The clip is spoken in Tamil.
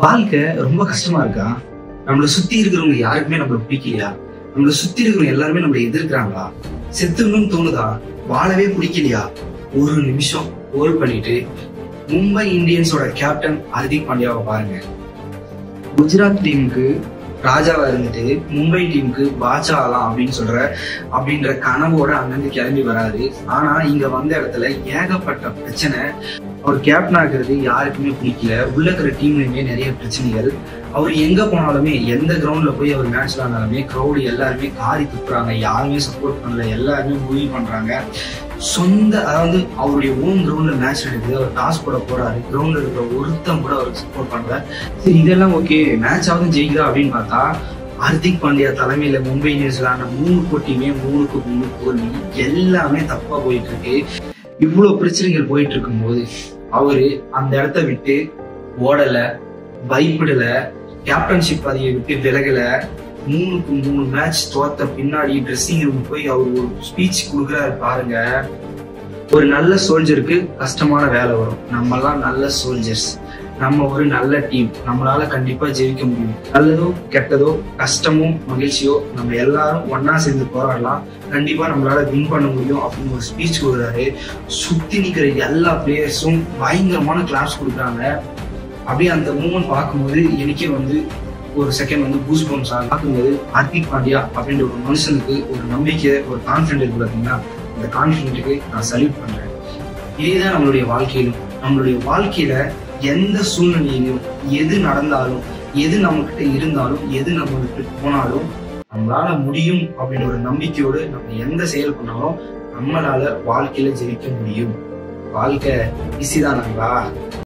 வாழ்க்கை ரொம்ப கஷ்டமா இருக்கா நம்மள சுத்தி இருக்கிறவங்க யாருக்குமே நம்மள பிடிக்கலையா நம்மள சுத்தி இருக்கிறவங்க எல்லாருமே நம்மள எதிர்க்கிறாங்களா செத்துக்கணும்னு தோணுதா வாழவே பிடிக்கலையா ஒரு நிமிஷம் ஹோல்ட் பண்ணிட்டு மும்பை இந்தியன்ஸோட கேப்டன் ஹர்திக் பாண்டியாவை பாருங்க குஜராத் டீமுக்கு ராஜாவா இருந்துட்டு மும்பை டீமுக்கு பாட்சா ஆகலாம் அப்படின்னு சொல்ற அப்படின்ற கனவோட அங்கிருந்து கிளம்பி வராரு ஆனா இங்க வந்த இடத்துல ஏகப்பட்ட பிரச்சனை அவர் கேப்டன் ஆகிறது யாருக்குமே பிடிக்கல உள்ள இருக்கிற டீம்லயுமே நிறைய பிரச்சனைகள் அவர் எங்க போனாலுமே எந்த கிரவுண்ட்ல போய் அவர் மேட்ச் விளாண்டாலுமே க்ரௌடு எல்லாருமே காரி துப்புறாங்க யாருமே சப்போர்ட் பண்ணல எல்லாருமே மூவி பண்றாங்க சொந்த அதாவது அவருடைய ஓன் கிரவுண்ட்ல மேட்ச் நடக்குது அவர் டாஸ் போட போறாரு கிரவுண்ட்ல இருக்கிற ஒருத்தன் கூட அவருக்கு சப்போர்ட் பண்ற சரி இதெல்லாம் ஓகே மேட்ச் ஆகுது ஜெயிக்குதா அப்படின்னு பார்த்தா ஹர்திக் பாண்டியா தலைமையில மும்பை இந்தியன்ஸ் விளாண்ட மூணு போட்டியுமே மூணுக்கு மூணு தோல்வி எல்லாமே தப்பா போயிட்டு இருக்கு இவ்வளவு பிரச்சனைகள் போயிட்டு இருக்கும்போது அவரு அந்த இடத்த விட்டு ஓடல பயப்படல கேப்டன்ஷிப் பதவியை விட்டு விலகல மூணுக்கு மூணு மேட்ச் தோத்த பின்னாடி ட்ரெஸ்ஸிங் ரூம் போய் அவர் ஒரு ஸ்பீச் கொடுக்குறாரு பாருங்க ஒரு நல்ல சோல்ஜருக்கு கஷ்டமான வேலை வரும் நம்மெல்லாம் நல்ல சோல்ஜர்ஸ் நம்ம ஒரு நல்ல டீம் நம்மளால கண்டிப்பா ஜெயிக்க முடியும் நல்லதோ கெட்டதோ கஷ்டமோ மகிழ்ச்சியோ நம்ம எல்லாரும் ஒன்னா சேர்ந்து போராடலாம் கண்டிப்பா நம்மளால வின் பண்ண முடியும் அப்படின்னு ஒரு ஸ்பீச் கொடுக்குறாரு சுத்தி நிக்கிற எல்லா பிளேயர்ஸும் பயங்கரமான கிளாஸ் கொடுக்குறாங்க அப்படியே அந்த மூமெண்ட் பார்க்கும்போது எனக்கே வந்து ஒரு செகண்ட் வந்து பூஸ் பம்ஸ் பார்க்கும்போது ஹர்திக் பாண்டியா அப்படின்ற ஒரு மனுஷனுக்கு ஒரு நம்பிக்கை ஒரு கான்ஃபிடென்ட் இருக்கு பார்த்தீங்கன்னா அந்த கான்ஃபிடென்ட்டுக்கு நான் சல்யூட் பண்றேன் இதேதான் நம்மளுடைய வாழ்க்கையிலும் நம்மளுடைய வாழ்க்கையில எந்த சூழ்நிலையிலும் எது நடந்தாலும் எது நம்மகிட்ட இருந்தாலும் எது நம்ம விட்டு போனாலும் நம்மளால முடியும் அப்படின்ற ஒரு நம்பிக்கையோடு நம்ம எந்த செயல் பண்ணாலும் நம்மளால வாழ்க்கையில ஜெயிக்க முடியும் வாழ்க்கை ஈஸி தானுங்களா